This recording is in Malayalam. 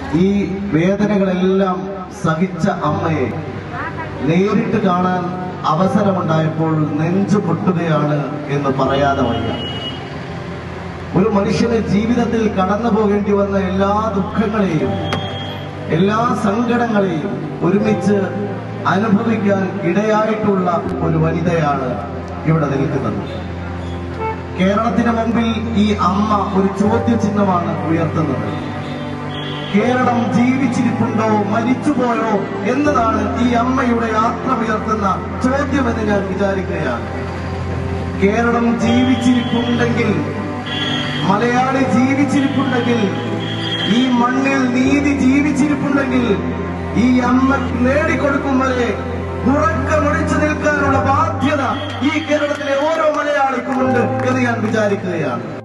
ഈ വേദനകളെല്ലാം സഹിച്ച അമ്മയെ നേരിട്ട് കാണാൻ അവസരമുണ്ടായപ്പോൾ നെഞ്ചു പൊട്ടുകയാണ് എന്ന് പറയാതെ വയ്യ ഒരു മനുഷ്യന് ജീവിതത്തിൽ കടന്നു പോകേണ്ടി വന്ന എല്ലാ ദുഃഖങ്ങളെയും എല്ലാ സങ്കടങ്ങളെയും ഒരുമിച്ച് അനുഭവിക്കാൻ ഇടയായിട്ടുള്ള ഒരു വനിതയാണ് ഇവിടെ നിൽക്കുന്നത് കേരളത്തിന് മുമ്പിൽ ഈ അമ്മ ഒരു ചോദ്യചിഹ്നമാണ് ഉയർത്തുന്നത് കേരളം ജീവിച്ചിരിപ്പുണ്ടോ മരിച്ചുപോയോ എന്നതാണ് ഈ അമ്മയുടെ യാത്ര ഉയർത്തുന്ന ചോദ്യമെന്ന് ഞാൻ വിചാരിക്കുകയാണ് കേരളം ജീവിച്ചിരിപ്പുണ്ടെങ്കിൽ മലയാളി ജീവിച്ചിരിപ്പുണ്ടെങ്കിൽ ഈ മണ്ണിൽ നീതി ജീവിച്ചിരിപ്പുണ്ടെങ്കിൽ ഈ അമ്മ നേടിക്കൊടുക്കും വരെ ഉറക്കമൊഴിച്ചു നിൽക്കാനുള്ള ബാധ്യത ഈ കേരളത്തിലെ ഓരോ മലയാളിക്കുമുണ്ട് എന്ന് ഞാൻ വിചാരിക്കുകയാണ്